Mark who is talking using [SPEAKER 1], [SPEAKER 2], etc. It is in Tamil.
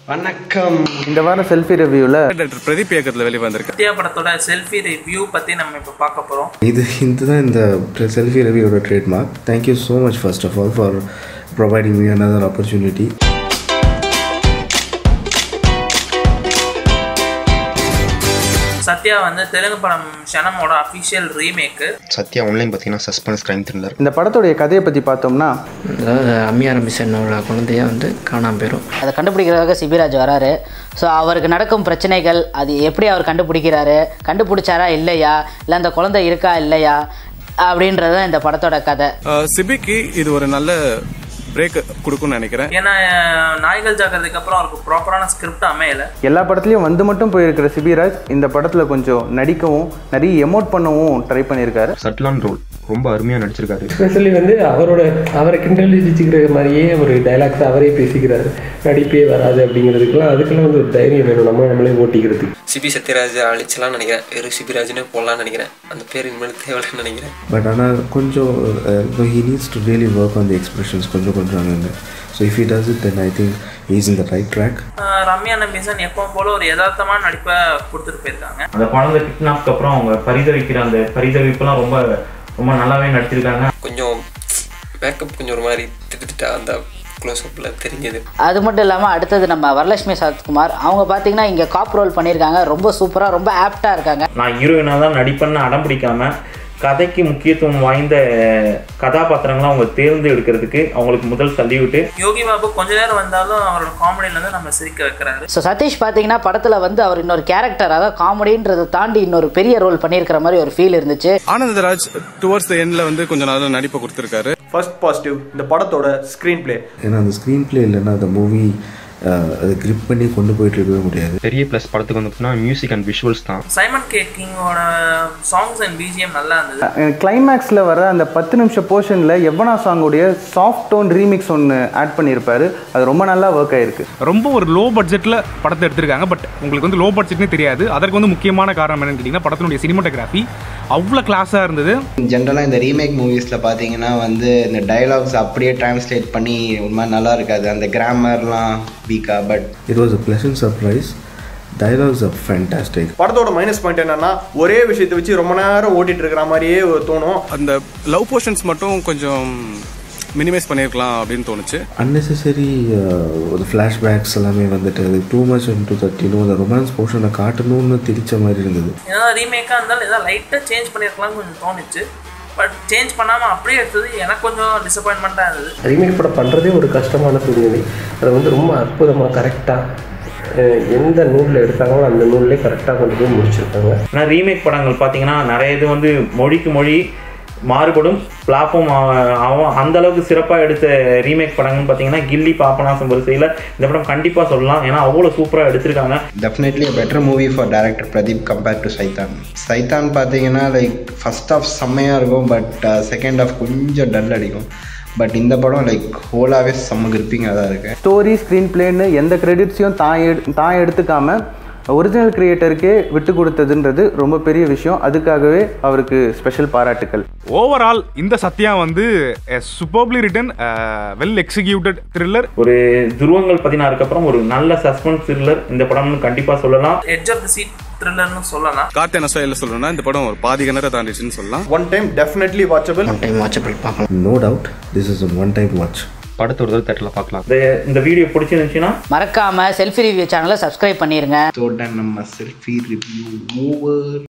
[SPEAKER 1] வணக்கம்
[SPEAKER 2] இந்த வாரம் செல்ஃபி ரிவ்யூவில்
[SPEAKER 3] டாக்டர் பிரதீப் இயக்கத்தில் வெளியே வந்திருக்கு
[SPEAKER 4] சத்யா படத்தோட செல்ஃபி ரிவ்யூ பற்றி நம்ம இப்போ பார்க்க போகிறோம்
[SPEAKER 1] இது இதுதான் இந்த செல்ஃபி ரவியோட trademark thank you so much first of all for providing me another opportunity
[SPEAKER 4] Sathya வந்து தெலுங்கு படம் ஷனமோட அஃபிஷியல் ரீமேக்கு
[SPEAKER 5] சத்யா ஆன்லைன் பார்த்தீங்கன்னா சஸ்பென்ஸ் கிரைம் த்ரில்லர்
[SPEAKER 2] இந்த படத்துடைய கதையை பற்றி பார்த்தோம்னா
[SPEAKER 6] அதாவது அம்மியா ரமிசனோட குழந்தைய வந்து காணாமல் போயிடும்
[SPEAKER 7] அதை கண்டுபிடிக்கிறதுக்காக சிபிராஜ் வராரு ஸோ அவருக்கு நடக்கும் பிரச்சனைகள் அது எப்படி அவர் கண்டுபிடிக்கிறாரு கண்டுபிடிச்சாரா இல்லையா இல்லை அந்த குழந்தை இருக்கா இல்லையா அப்படின்றது தான் இந்த படத்தோட கதை
[SPEAKER 3] அஹ், சிபிக்கு இது ஒரு நல்ல பிரேக் கொடுக்கும்னு நினைக்கிறேன்
[SPEAKER 4] ஏன்னா அஹ், நாய்கள் ஜாக்கிறதுக்கு அப்புறம் அவருக்கு ப்ராப்பரான ஸ்கிரிப்ட் அமையல
[SPEAKER 2] எல்லா படத்துலையும் வந்து மட்டும் போயிருக்கிற சிபிராஜ் இந்த படத்தில் கொஞ்சம் நடிக்கவும் நிறைய எமோட் பண்ணவும் ட்ரை பண்ணியிருக்காரு
[SPEAKER 5] சட்லான் ரோல் ரொம்ப அருமையாக நடிச்சிருக்காரு
[SPEAKER 8] எஸ்பெஷலி வந்து அவரோட அவரை கிண்டல் அடிச்சுக்கிற மாதிரியே ஒரு டைலாக்ஸ் அவரே பேசிக்கிறாரு நடிப்பே வராது அப்படிங்கிறதுக்குலாம் அதுக்கெல்லாம் வந்து ஒரு தைரியம் வேணும் நம்ம நம்மளே ஓட்டிக்கிறதுக்கு
[SPEAKER 9] சிபி சத்யராஜ் அழிச்சலாம்னு நினைக்கிறேன் வெறும் சிபிராஜ்னே போடலாம்னு நினைக்கிறேன் அந்த பேர் இனிமேல் தேவையில்லைன்னு நினைக்கிறேன்
[SPEAKER 1] பட் ஆனால் கொஞ்சம் he needs to really work on the expressions கொஞ்சம் கொஞ்சம் அங்கங்க so if he does it then I think is in the right track
[SPEAKER 4] ah, Ramya Nambeesan எப்பவும் போல ஒரு யதார்த்தமான நடிப்பை கொடுத்துட்டு போயிருக்காங்க
[SPEAKER 10] அந்த குழந்தை கிட்னாப்க்கு அப்புறம் அவங்க பரிதவிக்கிற அந்த பரிதவிப்புலாம் ரொம்ப ரொம்ப நல்லாவே நடிச்சிருக்காங்க
[SPEAKER 9] கொஞ்சம் மேக்கப் கொஞ்சம் ஒரு மாதிரி திட்டுத்திட்டா அந்த க்ளோஸ்அப்பில் தெரிஞ்சது
[SPEAKER 7] அது மட்டும் இல்லாமல் அடுத்தது நம்ம வரலட்சுமி சரத்குமார் அவங்க பார்த்தீங்கன்னா இங்கே காப் ரோல் பண்ணியிருக்காங்க ரொம்ப சூப்பராக ரொம்ப ஆப்டாக இருக்காங்க
[SPEAKER 10] நான் ஹீரோயினாக தான் நடிப்பேன்னு அடம் பிடிக்காம கதைக்கு முக்கியத்துவம் வாய்ந்த கதாபாத்திரங்களை அவங்க தேர்ந்து எடுக்கிறதுக்கு அவங்களுக்கு முதல் சல்யூட்டு
[SPEAKER 4] யோகி பாபு கொஞ்ச நேரம் வந்தாலும் அவரோட காமெடியில இருந்து நம்ம சிரிக்க வைக்கிறாரு
[SPEAKER 7] ஸோ சதீஷ் பார்த்தீங்கன்னா படத்தில் வந்து அவர் இன்னொரு கேரக்டர் அதாவது காமெடின்றதை தாண்டி இன்னொரு பெரிய ரோல் பண்ணியிருக்கிற மாதிரி ஒரு ஃபீல் இருந்துச்சு
[SPEAKER 3] ஆனந்தராஜ் டுவர்ட்ஸ் த எண்ட்ல வந்து கொஞ்சம் நல்ல நடிப்பை கொடுத்துருக்காரு
[SPEAKER 11] ஃபர்ஸ்ட் பாசிட்டிவ் இந்த படத்தோட ஸ்க்ரீன் பிளே
[SPEAKER 1] ஏன்னா அந்த ஸ்க்ரீன் பிளே இல்லைன்னா அந்த மூவி அதை கிரிப் பண்ணி கொண்டு போயிட்டு இருக்கவே முடியாது
[SPEAKER 5] பெரிய ப்ளஸ் படத்துக்கு வந்து பார்த்தீங்கன்னா மியூசிக் அண்ட் விஷுவல்ஸ் தான்
[SPEAKER 4] சைமன் கே கிங்கோட சாங்ஸ் அண்ட் பிஜிஎம் நல்லா இருந்தது
[SPEAKER 2] கிளைமேக்ஸில் வர அந்த பத்து நிமிஷம் போர்ஷனில் எவ்வனா சாங்குடைய சாஃப்ட் டோன் ரீமிக்ஸ் ஒன்று ஆட் பண்ணியிருப்பாரு அது ரொம்ப நல்லா ஒர்க் ஆயிருக்கு
[SPEAKER 12] ரொம்ப ஒரு லோ பட்ஜெட்டில் படத்தை எடுத்திருக்காங்க பட் உங்களுக்கு வந்து லோ பட்ஜெட்னே தெரியாது அதற்கு வந்து முக்கியமான காரணம் என்னன்னு கேட்டிங்கன்னா படத்தினுடைய சினிமாட்டோகிராஃபி அவ்வளோ கிளாஸாக இருந்தது
[SPEAKER 13] ஜென்ரலாக இந்த ரீமேக் மூவிஸில் பார்த்தீங்கன்னா வந்து இந்த டயலாக்ஸ் அப்படியே டிரான்ஸ்லேட் பண்ணி ஒரு மாதிரி நல்லா இருக்காது அந்த கிராமர்லாம் வீக்காக but
[SPEAKER 1] it was a pleasant surprise dialogues are fantastic
[SPEAKER 11] படத்தோட மைனஸ் பாயிண்ட் என்னன்னா ஒரே விஷயத்தை வச்சு ரொம்ப நேரம் ஓட்டிட்டு இருக்கிற மாதிரியே ஒரு தோணும்
[SPEAKER 3] அந்த லவ் போர்ஷன்ஸ் மட்டும் கொஞ்சம் மினிமைஸ் பண்ணியிருக்கலாம் அப்படின்னு தோணுச்சு
[SPEAKER 1] அன்னெசரி ஒரு ஃப்ளாஷ்பேக்ஸ் எல்லாமே வந்துட்டு அது டூ மச் இன்டூ தட்டினும் அந்த ரொமான்ஸ் போர்ஷனை காட்டணும்னு திரிச்ச மாதிரி இருந்தது
[SPEAKER 4] ஏன்னா ரீமேக்காக இருந்தாலும் ஏதாவது லைட்டாக சேஞ்ச் பண்ணியிருக்கலாம்னு கொஞ்சம் தோணுச்சு பட் சேஞ்ச் பண்ணாமல் அப்படியே எடுத்தது எனக்கு கொஞ்சம் டிசப்பாயின்மெண்ட்டாக இருந்தது
[SPEAKER 8] ரீமேக் படம் பண்ணுறதே ஒரு கஷ்டமான சூழ்நிலை அதை வந்து ரொம்ப அற்புதமாக கரெக்டாக எந்த நூலில் எடுத்தாங்களோ அந்த நூல்லே கரெக்டாக கொண்டு போய் முடிச்சிருக்காங்க
[SPEAKER 10] ஆனால் ரீமேக் படங்கள் பார்த்தீங்கன்னா நிறைய இது வந்து மொழிக்கு மொழி மாறுபடும் ஃப்ளாப்பும் ஆகும் அந்த அளவுக்கு சிறப்பாக எடுத்த ரீமேக் படங்கள்னு பார்த்தீங்கன்னா கில்லி பாப்பனாசம் வரிசையில் இந்த படம் கண்டிப்பாக சொல்லலாம் ஏன்னா அவ்வளோ சூப்பராக எடுத்திருக்காங்க
[SPEAKER 13] definitely better movie for director Pradeep compared to Saithan Saithan பார்த்தீங்கன்னா லைக் ஃபர்ஸ்ட் ஆஃப் செம்மையாக இருக்கும் பட் செகண்ட் ஆஃப் கொஞ்சம் டல் அடிக்கும் பட் இந்த படம் லைக் ஹோலாகவே செம்ம கிரிப்பிங்காக தான் இருக்குது
[SPEAKER 2] ஸ்டோரி ஸ்க்ரீன் பிளேன்னு எந்த கிரெடிட்ஸையும் தான் எடு தான் எடுத்துக்காம ஒரிஜினல் கிரியேட்டருக்கே விட்டு கொடுத்ததுன்றது ரொம்ப பெரிய விஷயம் அதுக்காகவே அவருக்கு ஸ்பெஷல் பாராட்டுக்கள்
[SPEAKER 12] ஓவரால் இந்த சத்யா வந்து superbly written well executed thriller
[SPEAKER 10] ஒரு துருவங்கள் பதினாறுக்கு அப்புறம் ஒரு நல்ல சஸ்பென்ஸ் த்ரில்லர் இந்த படம்னு கண்டிப்பாக சொல்லலாம்
[SPEAKER 4] எட்ஜ் ஆஃப் த சீட் த்ரில்லர்னு சொல்லலாம்
[SPEAKER 3] கார்த்தியான ஸ்டைலில் சொல்லணும்னா இந்த படம் ஒரு பாதி கிணற தாண்டிச்சுன்னு சொல்லலாம்
[SPEAKER 11] one time definitely watchable
[SPEAKER 6] one time watchable பார்க்கலாம்
[SPEAKER 1] no doubt this is one time watch
[SPEAKER 5] படத்தை ஒரு தடவை தேட்டரில் பார்க்கலாம்
[SPEAKER 10] இந்த இந்த வீடியோ பிடிச்சிருந்துச்சுன்னா
[SPEAKER 7] மறக்காமல் செல்ஃபி ரிவ்யூ சேனலை சப்ஸ்கிரைப் பண்ணிடுங்க
[SPEAKER 13] தோட நம்ம செல்ஃபி ரிவ்யூ மூவர்